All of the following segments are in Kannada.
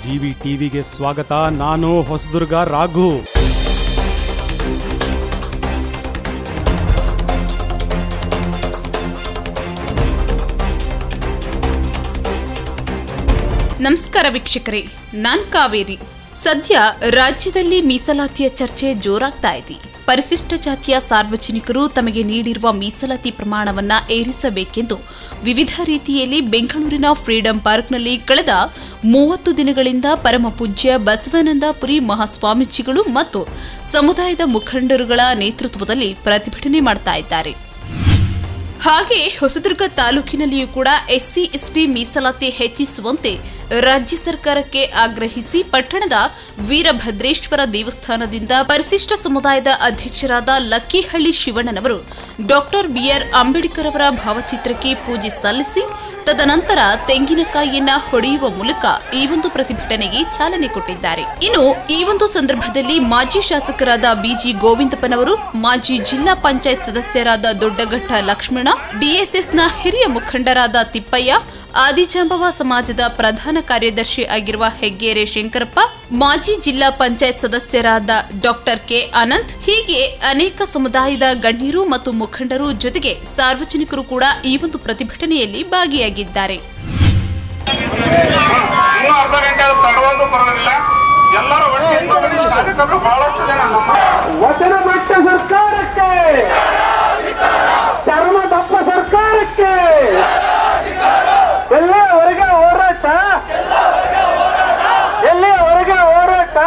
ಜಿವಿ ಟಿವಿಗೆ ಸ್ವಾಗತ ನಾನು ಹೊಸದುರ್ಗ ರಾಘು ನಮಸ್ಕಾರ ವೀಕ್ಷಕರೇ ನಾನ್ ಕಾವೇರಿ ಸದ್ಯ ರಾಜ್ಯದಲ್ಲಿ ಮೀಸಲಾತಿಯ ಚರ್ಚೆ ಜೋರಾಗ್ತಾ ಇದೆ ಪರಿಶಿಷ್ಟ ಜಾತಿಯ ಸಾರ್ವಜನಿಕರು ತಮಗೆ ನೀಡಿರುವ ಮೀಸಲಾತಿ ಪ್ರಮಾಣವನ್ನ ಏರಿಸಬೇಕೆಂದು ವಿವಿಧ ರೀತಿಯಲ್ಲಿ ಬೆಂಗಳೂರಿನ ಫ್ರೀಡಂ ಪಾರ್ಕ್ನಲ್ಲಿ ಕಳೆದ ಮೂವತ್ತು ದಿನಗಳಿಂದ ಪರಮ ಪೂಜ್ಯ ಬಸವಾನಂದ ಪುರಿ ಮಹಾಸ್ವಾಮೀಜಿಗಳು ಮತ್ತು ಸಮುದಾಯದ ಮುಖಂಡರುಗಳ ನೇತೃತ್ವದಲ್ಲಿ ಪ್ರತಿಭಟನೆ ಮಾಡ್ತಾ ಇದ್ದಾರೆ ಹಾಗೆ ಹೊಸದುರ್ಗ ತಾಲೂಕಿನಲ್ಲಿಯೂ ಕೂಡ ಎಸ್ಸಿ ಎಸ್ಟಿ ಮೀಸಲಾತಿ ಹೆಚ್ಚಿಸುವಂತೆ ರಾಜ್ಯ ಸರ್ಕಾರಕ್ಕೆ ಆಗ್ರಹಿಸಿ ಪಟ್ಟಣದ ವೀರಭದ್ರೇಶ್ವರ ದೇವಸ್ಥಾನದಿಂದ ಪರಿಶಿಷ್ಟ ಸಮುದಾಯದ ಅಧ್ಯಕ್ಷರಾದ ಲಕ್ಕಿಹಳ್ಳಿ ಶಿವಣ್ಣನವರು ಡಾಕ್ಟರ್ ಬಿಆರ್ ಅಂಬೇಡ್ಕರ್ ಅವರ ಭಾವಚಿತ್ರಕ್ಕೆ ಪೂಜೆ ಸಲ್ಲಿಸಿ ತದನಂತರ ತೆಂಗಿನಕಾಯಿಯನ್ನ ಹೊಡೆಯುವ ಮೂಲಕ ಈ ಒಂದು ಪ್ರತಿಭಟನೆಗೆ ಚಾಲನೆ ಕೊಟ್ಟಿದ್ದಾರೆ ಇನ್ನು ಈ ಒಂದು ಸಂದರ್ಭದಲ್ಲಿ ಮಾಜಿ ಶಾಸಕರಾದ ಬಿಜಿ ಗೋವಿಂದಪ್ಪನವರು ಮಾಜಿ ಜಿಲ್ಲಾ ಪಂಚಾಯತ್ ಸದಸ್ಯರಾದ ದೊಡ್ಡಘಟ್ಟ ಲಕ್ಷ್ಮಣ ಡಿಎಸ್ಎಸ್ನ ಹಿರಿಯ ಮುಖಂಡರಾದ ತಿಪ್ಪಯ್ಯ ಆದಿಜಾಂಬವ ಸಮಾಜದ ಪ್ರಧಾನ ಕಾರ್ಯದರ್ಶಿ ಆಗಿರುವ ಹೆಗ್ಗೇರೆ ಶಂಕರಪ್ಪ ಮಾಜಿ ಜಿಲ್ಲಾ ಪಂಚಾಯತ್ ಸದಸ್ಯರಾದ ಡಾಕ್ಟರ್ ಕೆ ಅನಂತ್ ಹೀಗೆ ಅನೇಕ ಸಮುದಾಯದ ಗಣ್ಯರು ಮತ್ತು ಮುಖಂಡರು ಜೊತೆಗೆ ಸಾರ್ವಜನಿಕರು ಕೂಡ ಈ ಒಂದು ಪ್ರತಿಭಟನೆಯಲ್ಲಿ ಭಾಗಿಯಾಗಿದ್ದಾರೆ ಇನ್ನೂ ಅರ್ಧ ಗಂಟೆ ಆದ್ರೂ ತಡವಾದ್ರೂ ಪರವಾಗಿಲ್ಲ ಎಲ್ಲರೂ ಒಟ್ಟಿಗೆ ಶಾಸಕರು ಬಹಳಷ್ಟು ಜನ ನಮ್ಮ ವಚನ ಮಟ್ಟ ಸರ್ಕಾರಕ್ಕೆ ಚರ್ಮ ದಪ್ಪ ಸರ್ಕಾರಕ್ಕೆ ಎಲ್ಲಿಯವರೆಗೆ ಹೋರಾಟ ಎಲ್ಲಿಯವರೆಗೆ ಹೋರಾಟ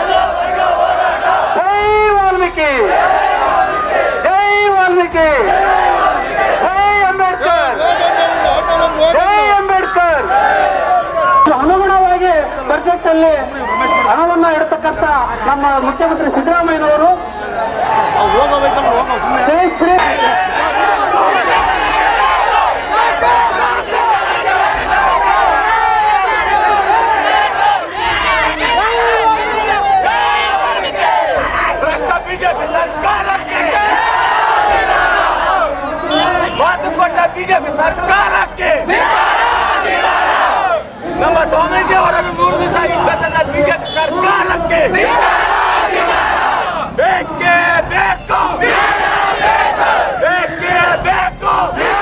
ಜೈ ವಾಲ್ಮೀಕಿ ಜೈ ವಾಲ್ಮೀಕಿ ಜೈ ಅಂಬೇಡ್ಕರ್ ಜೈ ಅಂಬೇಡ್ಕರ್ ಅನುಗುಣವಾಗಿ ಬಜೆಟ್ ಅಲ್ಲಿ ಹಣವನ್ನ ಇಡತಕ್ಕಂತ ನಮ್ಮ ಮುಖ್ಯಮಂತ್ರಿ ಸಿದ್ದರಾಮಯ್ಯನವರು ಜೈ ಶ್ರೀ ಭ್ರಷ್ಟ ಬಿಜೆಪಿ ಸರ್ಕಾರಕ್ಕೆ ಮಾತು ಕೊಟ್ಟ ಬಿಜೆಪಿ ಸರ್ಕಾರಕ್ಕೆ ನಮ್ಮ ಸ್ವಾಮೀಜಿ ಅವರನ್ನು ನೂರು ದಿವಸ ಇಪ್ಪತ್ತನ್ನ ಬಿಜೆಪಿ ಸರ್ಕಾರಕ್ಕೆ ಬೇಕೇ ಬೇಕು ಬೇಕೇ ಬೇಕು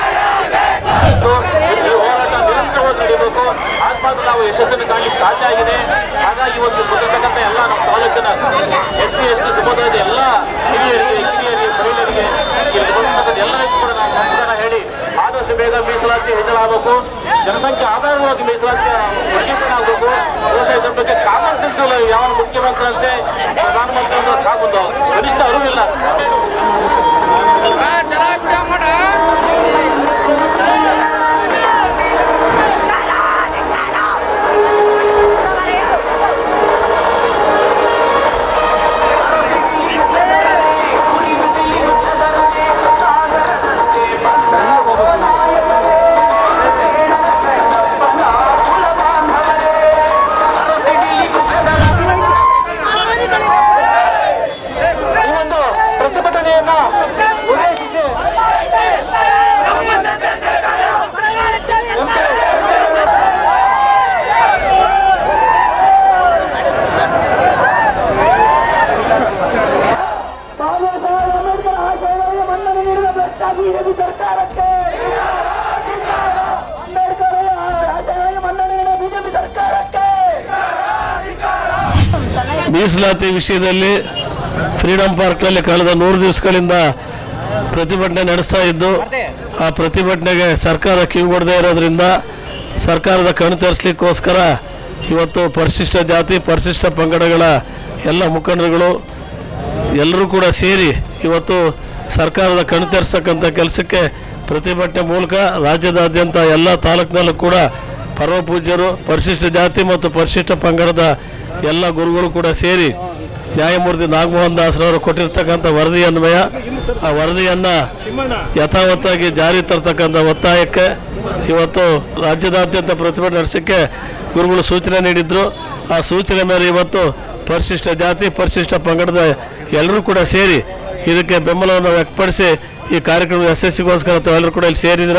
ಈ ಹೋರಾಟ ನಿರಂತರವಾಗಿ ನಡೀಬೇಕು ಆಗ ಮಾತ್ರ ನಾವು ಯಶಸ್ಸನ್ನು ಕಾಣಲಿಕ್ಕೆ ಸಾಧ್ಯ ಆಗಿದೆ ಹಾಗಾಗಿ ಇವತ್ತು ಬಂದಿರತಕ್ಕಂಥ ಎಲ್ಲ ನಮ್ಮ ತಾಲೂಕಿನ ಎಸ್ ಸಿ ಎಸ್ ಟಿ ಸಮುದಾಯದ ಎಲ್ಲ ಹಿರಿಯರಿಗೆ ಕಿರಿಯರಿಗೆ ಮಹಿಳೆಯರಿಗೆ ಇಲ್ಲಿ ಬಂದಿರತಕ್ಕಂಥ ಎಲ್ಲರಿಗೂ ಕೂಡ ನಾವು ನಮಸ್ಕಾರ ಹೇಳಿ ಆದಷ್ಟು ಬೇಗ ಮೀಸಲಾತಿ ಹೆಚ್ಚಳಾಗಬೇಕು ಜನಸಂಖ್ಯೆ ಆಧಾರವಾಗಿ ಮೀಸಲಾತಿ ವರ್ಗೀಕರಣ ಆಗಬೇಕು ಬಹುಶಃ ಇದ್ರ ಬಗ್ಗೆ ಕಾಮನ್ ಸೆನ್ಸ್ ಯಾವ ಮುಖ್ಯಮಂತ್ರಿ ಅಂತೆ ಪ್ರಧಾನಮಂತ್ರಿ ಅಂತ ಕಾಮುಂದು ಕನಿಷ್ಠ ಅರಿವಿಲ್ಲ ಈ ಒಂದು ಪ್ರತಿಭಟನೆಯನ್ನ ಉದ್ದೇಶಿಸಿ ಬಾಬಾ ಸಾಹೇಬ್ ಅಂಬೇಡ್ಕರ್ ಆಶಯಗಳಿಗೆ ಮನ್ನಣೆ ನೀಡಿದ ಭ್ರಷ್ಟ ಬಿಜೆಪಿ ಸರ್ಕಾರಕ್ಕೆ ಅಂಬೇಡ್ಕರ್ ಆಶಯಗಳಿಗೆ ಮನ್ನಣೆ ನೀಡಿದ ಬಿಜೆಪಿ ಸರ್ಕಾರಕ್ಕೆ ಮೀಸಲಾತಿ ವಿಷಯದಲ್ಲಿ ಫ್ರೀಡಂ ಪಾರ್ಕ್ನಲ್ಲಿ ಕಳೆದ ನೂರು ದಿವಸಗಳಿಂದ ಪ್ರತಿಭಟನೆ ನಡೆಸ್ತಾ ಇದ್ದು ಆ ಪ್ರತಿಭಟನೆಗೆ ಸರ್ಕಾರ ಕಿವಿಗೊಡದೇ ಇರೋದ್ರಿಂದ ಸರ್ಕಾರದ ಕಣ್ಣು ತರಿಸ್ಲಿಕ್ಕೋಸ್ಕರ ಇವತ್ತು ಪರಿಶಿಷ್ಟ ಜಾತಿ ಪರಿಶಿಷ್ಟ ಪಂಗಡಗಳ ಎಲ್ಲ ಮುಖಂಡರುಗಳು ಎಲ್ಲರೂ ಕೂಡ ಸೇರಿ ಇವತ್ತು ಸರ್ಕಾರದ ಕಣ್ಣು ತೆರೆಸ್ತಕ್ಕಂಥ ಕೆಲಸಕ್ಕೆ ಪ್ರತಿಭಟನೆ ಮೂಲಕ ರಾಜ್ಯದಾದ್ಯಂತ ಎಲ್ಲ ತಾಲೂಕಿನಲ್ಲೂ ಕೂಡ ಪರಮ ಪೂಜ್ಯರು ಪರಿಶಿಷ್ಟ ಜಾತಿ ಮತ್ತು ಪರಿಶಿಷ್ಟ ಪಂಗಡದ ಎಲ್ಲ ಗುರುಗಳು ಕೂಡ ಸೇರಿ ನ್ಯಾಯಮೂರ್ತಿ ನಾಗಮೋಹನ್ ದಾಸ್ರವರು ಕೊಟ್ಟಿರ್ತಕ್ಕಂಥ ವರದಿ ಅನ್ವಯ ಆ ವರದಿಯನ್ನು ಯಥಾವತ್ತಾಗಿ ಜಾರಿ ತರ್ತಕ್ಕಂಥ ಒತ್ತಾಯಕ್ಕೆ ಇವತ್ತು ರಾಜ್ಯದಾದ್ಯಂತ ಪ್ರತಿಭಟನೆ ನಡೆಸೋಕ್ಕೆ ಗುರುಗಳು ಸೂಚನೆ ನೀಡಿದ್ರು ಆ ಸೂಚನೆ ಮೇಲೆ ಇವತ್ತು ಪರಿಶಿಷ್ಟ ಜಾತಿ ಪರಿಶಿಷ್ಟ ಪಂಗಡದ ಎಲ್ಲರೂ ಕೂಡ ಸೇರಿ ಇದಕ್ಕೆ ಬೆಂಬಲವನ್ನು ವ್ಯಕ್ತಪಡಿಸಿ ಈ ಕಾರ್ಯಕ್ರಮದ ಯಶಸ್ಸಿಗೋಸ್ಕರ ತಾವೆಲ್ಲರೂ ಕೂಡ ಇಲ್ಲಿ ಸೇರಿದ್ರ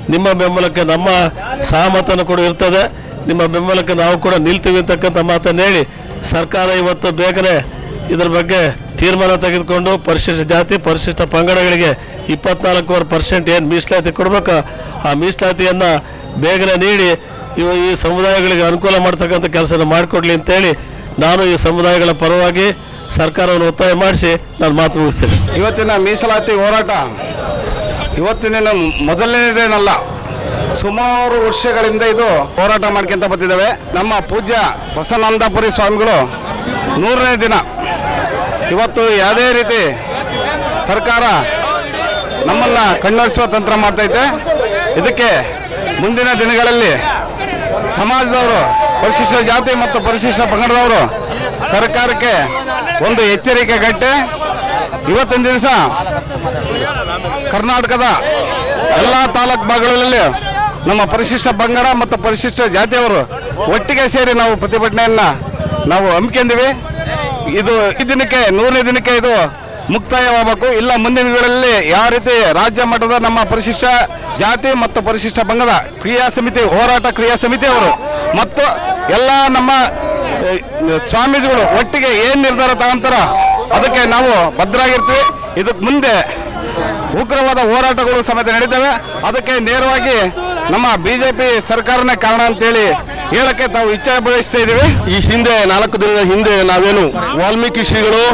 ನಿಮ್ಮ ಬೆಂಬಲಕ್ಕೆ ನಮ್ಮ ಸಹಮತನೂ ಕೂಡ ಇರ್ತದೆ ನಿಮ್ಮ ಬೆಂಬಲಕ್ಕೆ ನಾವು ಕೂಡ ನಿಲ್ತೀವಿ ಅಂತಕ್ಕಂಥ ಮಾತನ್ನು ಹೇಳಿ ಸರ್ಕಾರ ಇವತ್ತು ಬೇಗನೆ ಇದ್ರ ಬಗ್ಗೆ ತೀರ್ಮಾನ ತೆಗೆದುಕೊಂಡು ಪರಿಶಿಷ್ಟ ಜಾತಿ ಪರಿಶಿಷ್ಟ ಪಂಗಡಗಳಿಗೆ ಇಪ್ಪತ್ನಾಲ್ಕೂವರೆ ಪರ್ಸೆಂಟ್ ಏನು ಮೀಸಲಾತಿ ಕೊಡಬೇಕು ಆ ಮೀಸಲಾತಿಯನ್ನು ಬೇಗನೆ ನೀಡಿ ಇವು ಈ ಸಮುದಾಯಗಳಿಗೆ ಅನುಕೂಲ ಮಾಡ್ತಕ್ಕಂಥ ಕೆಲಸನ ಮಾಡಿಕೊಡ್ಲಿ ಅಂತೇಳಿ ನಾನು ಈ ಸಮುದಾಯಗಳ ಪರವಾಗಿ ಸರ್ಕಾರವನ್ನು ಒತ್ತಾಯ ಮಾಡಿಸಿ ನಾನು ಮಾತು ಮುಗಿಸ್ತೇನೆ ಇವತ್ತಿನ ಮೀಸಲಾತಿ ಹೋರಾಟ ಇವತ್ತಿನ ಮೊದಲನೇದೇನಲ್ಲ ಸುಮಾರು ವರ್ಷಗಳಿಂದ ಇದು ಹೋರಾಟ ಮಾಡ್ಕೊಂತ ಬರ್ತಿದ್ದಾವೆ ನಮ್ಮ ಪೂಜ್ಯ ಬಸವನಂದಪುರಿ ಸ್ವಾಮಿಗಳು ನೂರನೇ ದಿನ ಇವತ್ತು ಯಾವುದೇ ರೀತಿ ಸರ್ಕಾರ ನಮ್ಮನ್ನ ಕಣ್ಣೊರೆಸುವ ತಂತ್ರ ಮಾಡ್ತೈತೆ ಇದಕ್ಕೆ ಮುಂದಿನ ದಿನಗಳಲ್ಲಿ ಸಮಾಜದವರು ಪರಿಶಿಷ್ಟ ಜಾತಿ ಮತ್ತು ಪರಿಶಿಷ್ಟ ಪಂಗಡದವರು ಸರ್ಕಾರಕ್ಕೆ ಒಂದು ಎಚ್ಚರಿಕೆ ಗಟ್ಟೆ ಇವತ್ತಿನ ದಿವಸ ಕರ್ನಾಟಕದ ಎಲ್ಲ ತಾಲೂಕು ಭಾಗಗಳಲ್ಲಿ ನಮ್ಮ ಪರಿಶಿಷ್ಟ ಪಂಗಡ ಮತ್ತು ಪರಿಶಿಷ್ಟ ಜಾತಿಯವರು ಒಟ್ಟಿಗೆ ಸೇರಿ ನಾವು ಪ್ರತಿಭಟನೆಯನ್ನ ನಾವು ಹಮ್ಮಿಕೊಂಡಿವಿ ಇದು ಈ ದಿನಕ್ಕೆ ನೂರನೇ ದಿನಕ್ಕೆ ಇದು ಮುಕ್ತಾಯವಾಗಬೇಕು ಇಲ್ಲ ಮುಂದಿನ ದಿನಗಳಲ್ಲಿ ಯಾವ ರೀತಿ ರಾಜ್ಯ ಮಟ್ಟದ ನಮ್ಮ ಪರಿಶಿಷ್ಟ ಜಾತಿ ಮತ್ತು ಪರಿಶಿಷ್ಟ ಪಂಗಡ ಕ್ರಿಯಾ ಸಮಿತಿ ಹೋರಾಟ ಕ್ರಿಯಾ ಸಮಿತಿಯವರು ಮತ್ತು ಎಲ್ಲ ನಮ್ಮ ಅಹ್, ಸ್ವಾಮೀಜಿಗಳು ಒಟ್ಟಿಗೆ ಏನ್ ನಿರ್ಧಾರ ತಗೊಂತಾರ ಅದಕ್ಕೆ ನಾವು ಭದ್ರಾಗಿರ್ತೀವಿ ಇದಕ್ಕೆ ಮುಂದೆ ಉಗ್ರವಾದ ಹೋರಾಟಗಳು ಸಮೇತ ನಡೀತವೆ ಅದಕ್ಕೆ ನೇರವಾಗಿ ನಮ್ಮ ಬಿಜೆಪಿ ಸರ್ಕಾರನೇ ಕಾರಣ ಅಂತೇಳಿ ಹೇಳಕ್ಕೆ ತಾವು ಇಚ್ಛೆ ಬಯಸ್ತಾ ಇದ್ದೀವಿ ಈ ಹಿಂದೆ ನಾಲ್ಕು ದಿನದ ಹಿಂದೆ ನಾವೇನು ವಾಲ್ಮೀಕಿ ಶ್ರೀಗಳು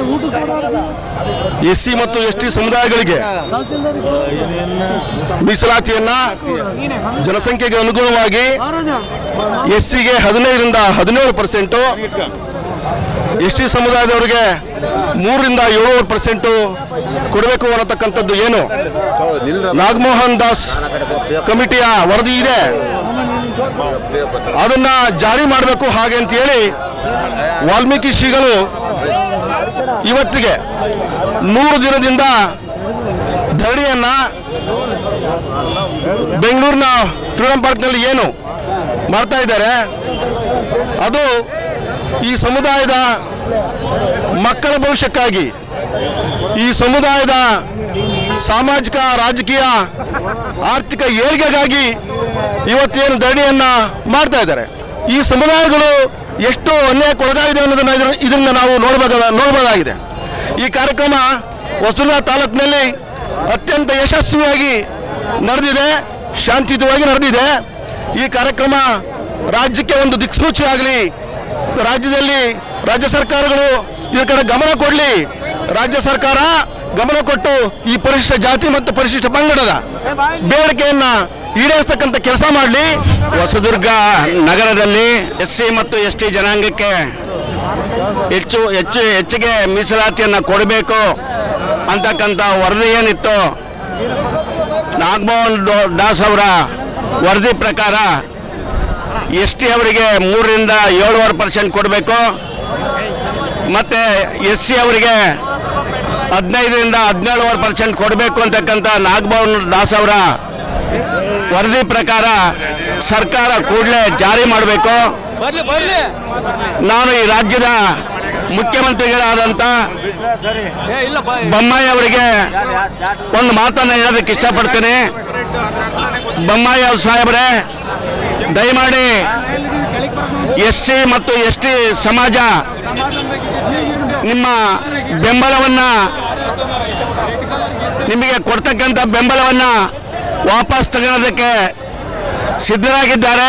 ಎಸ್ ಸಿ ಮತ್ತು ಎಸ್ ಟಿ ಸಮುದಾಯಗಳಿಗೆ ಮೀಸಲಾತಿಯನ್ನ ಜನಸಂಖ್ಯೆಗೆ ಅನುಗುಣವಾಗಿ ಎಸ್ ಸಿಗೆ ಹದಿನೈದರಿಂದ ಹದಿನೇಳು ಪರ್ಸೆಂಟು ಎಸ್ ಟಿ ಸಮುದಾಯದವರಿಗೆ ಮೂರರಿಂದ ಏಳುವರೆ ಪರ್ಸೆಂಟು ಕೊಡಬೇಕು ಅನ್ನತಕ್ಕಂಥದ್ದು ಏನು ನಾಗಮೋಹನ್ ದಾಸ್ ಕಮಿಟಿಯ ವರದಿ ಇದೆ ಅದನ್ನ ಜಾರಿ ಮಾಡಬೇಕು ಹಾಗೆ ಅಂತ ಹೇಳಿ ವಾಲ್ಮೀಕಿ ಶ್ರೀಗಳು ಇವತ್ತಿಗೆ ನೂರು ದಿನದಿಂದ ಧರಣಿಯನ್ನ ಬೆಂಗಳೂರಿನ ಫ್ರೀಡಂ ಪಾರ್ಕ್ನಲ್ಲಿ ಏನು ಮಾಡ್ತಾ ಇದ್ದಾರೆ ಅದು ಈ ಸಮುದಾಯದ ಮಕ್ಕಳ ಭವಿಷ್ಯಕ್ಕಾಗಿ ಈ ಸಮುದಾಯದ ಸಾಮಾಜಿಕ ರಾಜಕೀಯ ಆರ್ಥಿಕ ಏಳಿಗೆಗಾಗಿ ಇವತ್ತೇನು ಧರಣಿಯನ್ನ ಮಾಡ್ತಾ ಇದ್ದಾರೆ ಈ ಸಮುದಾಯಗಳು ಎಷ್ಟು ಅನ್ಯಾಯಕ್ಕೆ ಒಳಗಾಗಿದೆ ಅನ್ನೋದನ್ನ ಇದ್ರ- ಇದರಿಂದ ನಾವು ನೋಡಬಹುದ ನೋಡಬಹುದಾಗಿದೆ ಈ ಕಾರ್ಯಕ್ರಮ ಹೊಸೂರ ತಾಲೂಕಿನಲ್ಲಿ ಅತ್ಯಂತ ಯಶಸ್ವಿಯಾಗಿ ನಡೆದಿದೆ ಶಾಂತಿಯುತವಾಗಿ ನಡೆದಿದೆ ಈ ಕಾರ್ಯಕ್ರಮ ರಾಜ್ಯಕ್ಕೆ ಒಂದು ದಿಕ್ಸೂಚಿ ಆಗಲಿ ರಾಜ್ಯದಲ್ಲಿ ರಾಜ್ಯ ಸರ್ಕಾರಗಳು ಇದರ ಕಡೆ ಗಮನ ಕೊಡಲಿ ರಾಜ್ಯ ಸರ್ಕಾರ ಗಮನ ಕೊಟ್ಟು ಈ ಪರಿಶಿಷ್ಟ ಜಾತಿ ಮತ್ತು ಪರಿಶಿಷ್ಟ ಪಂಗಡದ ಬೇಡಿಕೆಯನ್ನ ಈಡೇರಿಸ್ತಕ್ಕಂಥ ಕೆಲಸ ಮಾಡಲಿ ಹೊಸದುರ್ಗ ನಗರದಲ್ಲಿ ಎಸ್ ಸಿ ಮತ್ತು ಎಸ್ ಟಿ ಜನಾಂಗಕ್ಕೆ ಹೆಚ್ಚು ಹೆಚ್ಚು ಹೆಚ್ಚಿಗೆ ಮೀಸಲಾತಿಯನ್ನು ಕೊಡಬೇಕು ಅಂತಕ್ಕಂಥ ವರದಿ ಏನಿತ್ತು ನಾಗಮೋಹನ್ ದೋ- ದಾಸ್ ಅವರ ವರದಿ ಪ್ರಕಾರ ಎಸ್ ಟಿ ಅವರಿಗೆ ಮೂರರಿಂದ ಏಳುವರೆ ಪರ್ಸೆಂಟ್ ಕೊಡಬೇಕು ಮತ್ತು ಎಸ್ ಸಿ ಅವರಿಗೆ ಹದಿನೈದರಿಂದ ಹದಿನೇಳುವರೆ ಪರ್ಸೆಂಟ್ ಕೊಡಬೇಕು ಅಂತಕ್ಕಂಥ ನಾಗಮೋಹನ್ ದಾಸ್ ಅವರ ವರದಿ ಪ್ರಕಾರ ಸರ್ಕಾರ ಕೂಡಲೇ ಜಾರಿ ಮಾಡಬೇಕು ನಾನು ಈ ರಾಜ್ಯದ ಮುಖ್ಯಮಂತ್ರಿಗಳಾದಂಥ ಬೊಮ್ಮಾಯಿ ಅವರಿಗೆ ಒಂದು ಮಾತನ್ನು ಹೇಳೋದಕ್ಕೆ ಇಷ್ಟಪಡ್ತೀನಿ ಬೊಮ್ಮಾಯಿ ಅವ್ರ ಸಾಹೇಬ್ರೆ ದಯಮಾಡಿ ಎಸ್ ಸಿ ಮತ್ತು ಎಸ್ ಟಿ ಸಮಾಜ ನಿಮ್ಮ ಬೆಂಬಲವನ್ನು ನಿಮಗೆ ಕೊಡ್ತಕ್ಕಂಥ ಬೆಂಬಲವನ್ನು ವಾಪಸ್ ತಗೊಳ್ಳೋದಕ್ಕೆ ಸಿದ್ಧರಾಗಿದ್ದಾರೆ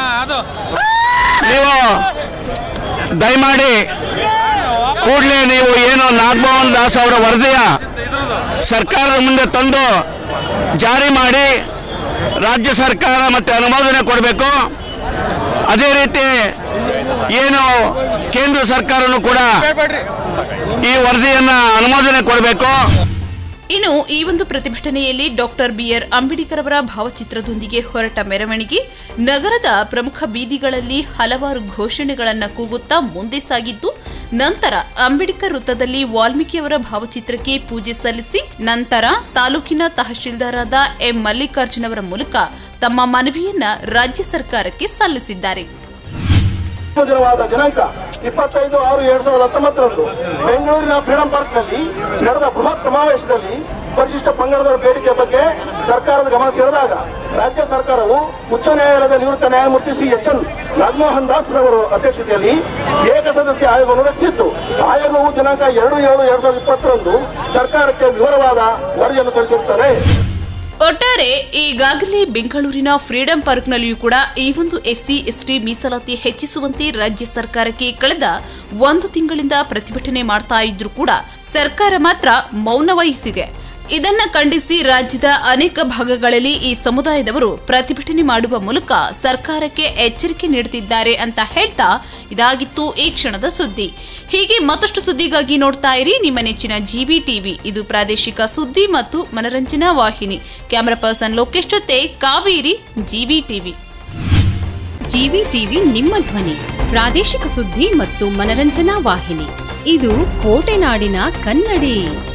ನೀವು ದಯಮಾಡಿ ಕೂಡಲೇ ನೀವು ಏನು ನಾಗಮೋಹನ್ ದಾಸ್ ಅವರ ವರದಿಯ ಸರ್ಕಾರದ ಮುಂದೆ ತಂದು ಜಾರಿ ಮಾಡಿ ರಾಜ್ಯ ಸರ್ಕಾರ ಮತ್ತೆ ಅನುಮೋದನೆ ಕೊಡಬೇಕು ಅದೇ ರೀತಿ ಏನು ಕೇಂದ್ರ ಸರ್ಕಾರನೂ ಕೂಡ ಈ ವರದಿಯನ್ನು ಅನುಮೋದನೆ ಕೊಡಬೇಕು ಇನ್ನು ಈ ಒಂದು ಪ್ರತಿಭಟನೆಯಲ್ಲಿ ಡಾಕ್ಟರ್ ಬಿಆರ್ ಅಂಬೇಡ್ಕರ್ ಅವರ ಭಾವಚಿತ್ರದೊಂದಿಗೆ ಹೊರಟ ಮೆರವಣಿಗೆ ನಗರದ ಪ್ರಮುಖ ಬೀದಿಗಳಲ್ಲಿ ಹಲವಾರು ಘೋಷಣೆಗಳನ್ನು ಕೂಗುತ್ತಾ ಮುಂದೆ ಸಾಗಿದ್ದು ನಂತರ ಅಂಬೇಡ್ಕರ್ ವೃತ್ತದಲ್ಲಿ ವಾಲ್ಮೀಕಿಯವರ ಭಾವಚಿತ್ರಕ್ಕೆ ಪೂಜೆ ಸಲ್ಲಿಸಿ ನಂತರ ತಾಲೂಕಿನ ತಹಶೀಲ್ದಾರಾದ ಎಂ ಮಲ್ಲಿಕಾರ್ಜುನ್ ಅವರ ಮೂಲಕ ತಮ್ಮ ಮನವಿಯನ್ನ ರಾಜ್ಯ ಸರ್ಕಾರಕ್ಕೆ ಸಲ್ಲಿಸಿದ್ದಾರೆ ದಿನವಾದ ದಿನಾಂಕ ಇಪ್ಪತ್ತೈದು ಆರು ಎರಡ್ ಸಾವಿರದ ಹತ್ತೊಂಬತ್ತರಂದು ಬೆಂಗಳೂರಿನ ಫ್ರೀಡಂ ಪಾರ್ಕ್ನಲ್ಲಿ ನಡೆದ ಬೃಹತ್ ಸಮಾವೇಶದಲ್ಲಿ ಪರಿಶಿಷ್ಟ ಪಂಗಡದವರ ಬೇಡಿಕೆ ಬಗ್ಗೆ ಸರ್ಕಾರದ ಗಮನ ಸೆಳೆದಾಗ ರಾಜ್ಯ ಸರ್ಕಾರವು ಉಚ್ಚ ನ್ಯಾಯಾಲಯದ ನಿವೃತ್ತ ನ್ಯಾಯಮೂರ್ತಿ ಶ್ರೀ ಎಚ್ ಎನ್ ನಾಗಮೋಹನ್ ದಾಸ್ ರವರು ಅಧ್ಯಕ್ಷತೆಯಲ್ಲಿ ಏಕಸದಸ್ಯ ಆಯೋಗವನ್ನು ರಚಿಸಿತ್ತು ಆಯೋಗವು ದಿನಾಂಕ ಎರಡು ಏಳು ಎರಡ್ ಸಾವಿರದ ಇಪ್ಪತ್ತರಂದು ಸರ್ಕಾರಕ್ಕೆ ವಿವರವಾದ ವರದಿಯನ್ನು ಸಲ್ಲಿಸಿರುತ್ತದೆ ಒಟ್ಟಾರೆ ಈಗಾಗಲೇ ಬೆಂಗಳೂರಿನ ಫ್ರೀಡಂ ಪಾರ್ಕ್ನಲ್ಲಿಯೂ ಕೂಡ ಈ ಒಂದು ಎಸ್ಸಿ ಎಸ್ಟಿ ಮೀಸಲಾತಿ ಹೆಚ್ಚಿಸುವಂತೆ ರಾಜ್ಯ ಸರ್ಕಾರಕ್ಕೆ ಕಳೆದ ಒಂದು ತಿಂಗಳಿಂದ ಪ್ರತಿಭಟನೆ ಮಾಡ್ತಾ ಇದ್ರೂ ಕೂಡ ಸರ್ಕಾರ ಮಾತ್ರ ಮೌನ ವಹಿಸಿದೆ ಇದನ್ನ ಖಂಡಿಸಿ ರಾಜ್ಯದ ಅನೇಕ ಭಾಗಗಳಲ್ಲಿ ಈ ಸಮುದಾಯದವರು ಪ್ರತಿಭಟನೆ ಮಾಡುವ ಮೂಲಕ ಸರ್ಕಾರಕ್ಕೆ ಎಚ್ಚರಿಕೆ ನೀಡುತ್ತಿದ್ದಾರೆ ಅಂತ ಹೇಳ್ತಾ ಇದಾಗಿತ್ತು ಈ ಕ್ಷಣದ ಸುದ್ದಿ ಹೀಗೆ ಮತ್ತಷ್ಟು ಸುದ್ದಿಗಾಗಿ ನೋಡ್ತಾ ಇರಿ ನಿಮ್ಮ ನೆಚ್ಚಿನ ಜಿಬಿ ಟಿವಿ ಇದು ಪ್ರಾದೇಶಿಕ ಸುದ್ದಿ ಮತ್ತು ಮನರಂಜನಾ ವಾಹಿನಿ ಕ್ಯಾಮರಾ ಪರ್ಸನ್ ಲೋಕೇಶ್ ಜೊತೆ Kaveri G B TV G V TV ನಿಮ್ಮ ಧ್ವನಿ ಪ್ರಾದೇಶಿಕ ಸುದ್ದಿ ಮತ್ತು ಮನರಂಜನಾ ವಾಹಿನಿ ಇದು ಕೋಟೆನಾಡಿನ ಕನ್ನಡಿ